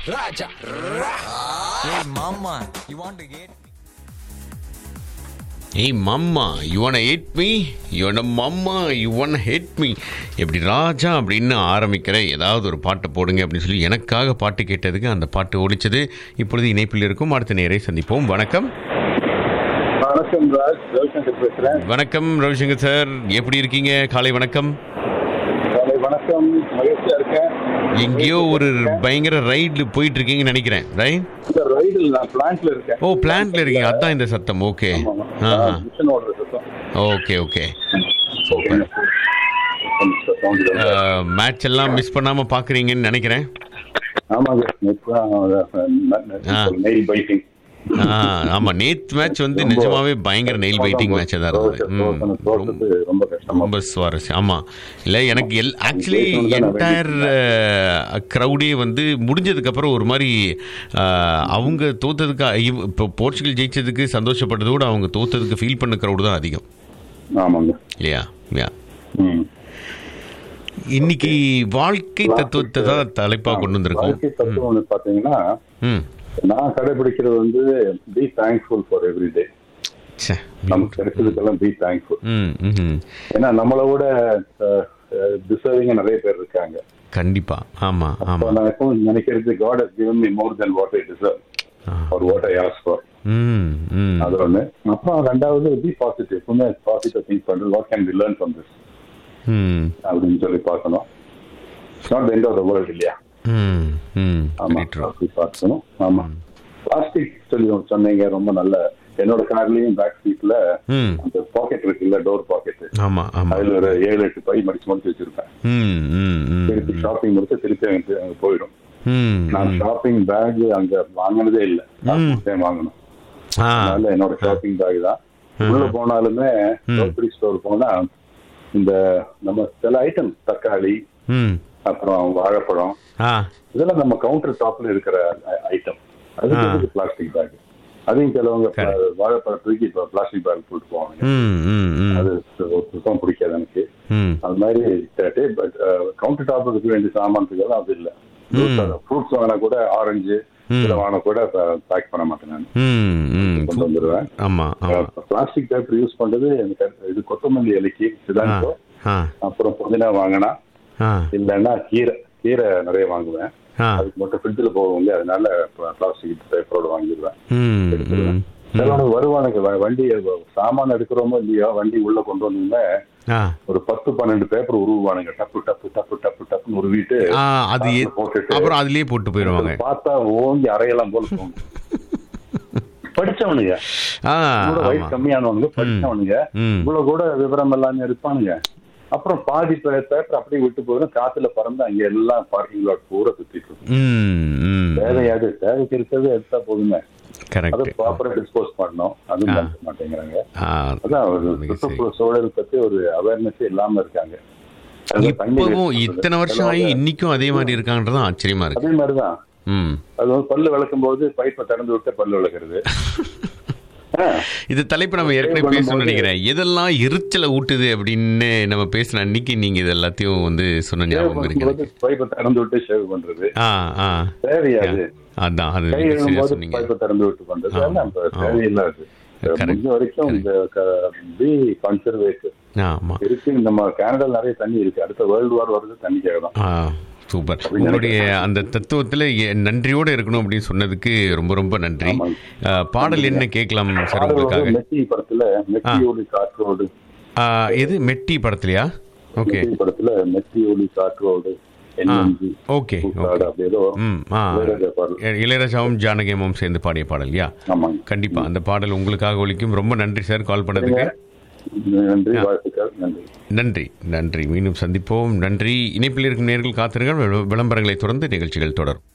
Raja. Hey mama, you want to get hey mama you want hate me யுவன mama you want hate me எப்படி ராஜா அப்படின்னு ஆரம்பிக்கிற ஏதாவது ஒரு பாட்டை போடுங்க அப்படின்னு சொல்லி எனக்காக பாட்டு கேட்டதுக்கு அந்த பாட்டு ஒழிச்சது இப்பொழுது இணைப்பில் இருக்கும் அடுத்த நேரை சந்திப்போம் வணக்கம் வணக்கம் ராஜ் ரவிசங்கர் பேசுறேன் வணக்கம் ரவிசங்கர் சார் எப்படி இருக்கீங்க காலை வணக்கம் காலை வணக்கம் மகிழ்ச்சியா இருக்கேன் எங்கேயோ ஒரு பயங்கர ரைடில் போயிட்டு இருக்கீங்கன்னு நினைக்கிறேன் ரைட் இந்த ரைடில் நான் பிளான்ட்ல இருக்கேன் ஓ பிளான்ட்ல இருக்கீங்க அதான் இந்த சத்தம் ஓகே ஆமா. ஆ ஆ, மிஷன் ஓடுற சத்தம் ஓகே ஓகே சூப்பர் கொஞ்சம் sound இல்லை. மேட்ச் எல்லாம் மிஸ் பண்ணாம பாக்குறீங்கன்னு நினைக்கிறேன் ஆமாங்க ஆ. நெயில் பைட்டிங் ஆ, ஆமா நேத் மேட்ச் வந்து நிஜமாவே பயங்கர நெயில் பைட்டிங் மேட்சா தான் இருந்தது ம், தோற்றது ரொம்ப கஷ்டமா ரொம்ப சுவாரஸ்யம் ஆமா இல்ல எனக்கு எல் ஆக்சுவலி என்டையர் க்ரௌடே வந்து முடிஞ்சதுக்கு அப்புறம் ஒரு மாதிரி ஆ, அவங்க தோத்ததுக்கு இவ்- இப்போ போர்ச்சுகல் ஜெயிச்சதுக்கு சந்தோஷப்பட்டதை விட அவங்க தோத்ததுக்கு ஃபீல் பண்ண க்ரௌடு தான் அதிகம் ஆமாங்க இல்லையா யா ம். இன்னைக்கு வாழ்க்கை தத்துவத்தை தான் தலைப்பா கொண்டு வந்திருக்கோம் வாழ்க்கை தத்துவம் ஒண்ணு பாத்தீங்கன்னா ம் நான் கடைபிடிக்கிறது வந்து be thankful for every day ச்சே. நமக்கு கிடைச்சதுக்கெல்லாம் பி தேங்க்ஃபுல் ம் ம் ஏன்னா நம்மளை விட டிசர்விங்க நிறைய பேர் இருக்காங்க கண்டிப்பா ஆமா ஆமா அப்ப நான் எப்பவும் நினைக்கிறது God has given me more than what I deserve or what I asked for ம் ம் அது ஒண்ணு அப்புறம் ரெண்டாவது பி பாசிட்டிவ் எப்பவுமே பாசிட்டிவ் திங்க் பண்றது what can we learn from this ம் அப்படின்னு சொல்லி பார்க்கணும் not end of the world இல்லையா ம் ம் ஆமா Very true. அப்படி பார்க்கணும் ஆமா பிளாஸ்டிக் சொல்லி சொன்னீங்க ரொம்ப நல்ல என்னோட கார்லயும் பேக் சீட்ல ம் அந்த பாக்கெட் இருக்குல்ல டோர் பாக்கெட் ஆமா ஆமா அதுல ஒரு ஏழு எட்டு பை மடிச்சு மடிச்சு வச்சிருப்பேன் ம் ம் ம் திருப்பி ஷாப்பிங் முடிச்சு திருப்பி அங்க அங்க போயிடும் ம் நான் ஷாப்பிங் பேக் அங்க வாங்கினதே இல்ல டைம் வாங்கணும் ஆ அதனால என்னோட ஷாப்பிங் பேக் தான் உள்ள போனாலுமே grocery ஸ்டோர் போனா இந்த நம்ம சில ஐட்டம் தக்காளி ம் அப்புறம் வாழைப்பழம் ஆ இதெல்லாம் நம்ம கவுண்டர் டாப்ல இருக்கிற ஐட்டம் அது பிளாஸ்டிக் பேக் அதையும் சிலவங்க Correct. வாழைப்பழம் தூக்கி இப்போ பிளாஸ்டிக் பேக் போட்டு போவாங்க ம் ம் ம் அது சு- சுத்தம் பிடிக்காது எனக்கு ம் அது மாதிரி கவுண்டர் டாப் இருக்க வேண்டிய சாமான்களுக்கு அது இல்ல ஃப்ரூட்ஸ் வாங்கினா கூட ஆரஞ்சு இதில் வாங்கினா கூட பேக் பண்ண மாட்டேன் நான் ம் ம் கொண்டு வந்துடுவேன் ஆமா ஆமா பிளாஸ்டிக் பேப்பர் யூஸ் பண்றது எனக்கு அது- இது கொத்தமல்லி இலைக்கு ஆ சிதாங்கோ ஆ அப்புறம் புதினா வாங்கினா ஆ இல்லைன்னா கீரை கீரை நிறைய வாங்குவேன் ஆ அதுக்கு மட்டும் ஃப்ரிட்ஜில் போகுங்க அதனால பிளாஸ்டிக் பேப்பரோட வாங்கிடுவேன் ம் ம் சிலவங்க வருவானுங்க வ- வண்டி சாமான் எடுக்கிறோமோ இல்லையோ வண்டி உள்ள கொண்டு வந்தீங்கன்னா ஆ ஒரு பத்து பன்னெண்டு பேப்பர் உருவானுங்க டப்பு டப்பு டப்பு டப்பு டப்புன்னு உருவிட்டு ஆ அது எ- அதுல போட்டுட்டு அப்புறம் அதுலயே போட்டு போயிடுவாங்க பார்த்தா ஓங்கி அறையெல்லாம் போல தோணும் படிச்சவனுங்க ஆ கூட வயசு ஆமா கம்மியானவனுங்க படிச்சவனுங்க ம் இவ்வளவு கூட விவரம் எல்லாமே இருப்பானுங்க அப்புறம் பாதி பேப்பர் அப்படியே விட்டு போயிடும் காத்துல பறந்து அங்க எல்லாம் பார்க்கிங் லாட் பூரா சுத்திட்டு இருக்கும் ம் ம் தேவையாது தேவைக்கு இருக்கிறது எடுத்தா போதுமே அதை கரெக்ட் ப்ராப்பரா டிஸ்போஸ் பண்ணணும் அதுவும் பண்ண மாட்டேங்கிறாங்க ஆ அதான் ஒரு மிக சரி. சுற்றுப்புற சூழல் பத்தி ஒரு அவேர்னஸ் இல்லாம இருக்காங்க அது தண்ணி இப்பவும் waste இத்தனை பண்றது. வருஷம் ஆகி இன்னைக்கும் அதே மாதிரி இருக்கான்றதும் ஆச்சரியமா இருக்கு அதே மாதிரிதான் ம் அது வந்து பல்லு விளக்கும் போது பைப்பை திறந்து விட்டு பல்லு விளக்குறது ஆ, இது தலைப்பு நம்ம ஏற்கனவே பண்ணும்போது- பேசணும்னு நினைக்கிறேன் எதெல்லாம் எரிச்சலை ஊட்டுது அப்படின்னு நம்ம பேசின அன்னைக்கு நீங்க இது எல்லாத்தையும் வந்து சொன்ன shave ஞாபகம் இருக்கு பண்ணும்போது எனக்கு. பைப்பை திறந்து விட்டு ஷேவ் பண்றது ஆ ஆ தேவையாது அதான் அது கை நீங்க சரியா எழுதும்போது சொன்னீங்க பைப்பை திறந்து விட்டு பண்றது ஆமா. அதெல்லாம் இப்ப ஆமா. தேவையில்லாது Correct. முடிஞ்ச வரைக்கும் இந்த பி கன்சர்வேட்டிவ் ஆமா இருக்கு நம்ம கனடால நிறைய தண்ணி இருக்கு அடுத்த வேர்ல்டு வார் வருது தண்ணிக்காக தான் ஆ சூப்பர் உங்களுடைய அந்த தத்துவத்தில் நன்றியோடு இருக்கணும் அப்படின்னு சொன்னதுக்கு ரொம்ப ரொம்ப நன்றி ஆமாங்க. ஆ, பாடல் என்ன கேட்கலாம் சார் பாடல் வந்து உங்களுக்காக மெட்டி படத்துல மெட்டியோடு காற்றோடு ஆ, எது மெட்டி படத்துலையா ஓகே மெட்டி படத்துல மெட்டியோடு காற்றோடு என்எம்ஜி ஓகே கூத்தாடு அப்படி ஏதோ வரும். ம் ஆ இளையராஜா பாடல் இளையராஜாவும் ஜானகியமும் சேர்ந்து பாடிய பாடல் யா ஆமாங்க கண்டிப்பா அந்த பாடல் உங்களுக்காக ஒலிக்கும் ரொம்ப நன்றி சார் கால் பண்ணதுக்கு நன்றி வாழ்த்துக்கள் நன்றி நன்றி நன்றி மீண்டும் சந்திப்போம் நன்றி இணைப்பில் இருக்கும் நேர்கள் காத்திருங்கள் விளம்பரங்களை தொடர்ந்து நிகழ்ச்சிகள் தொடரும்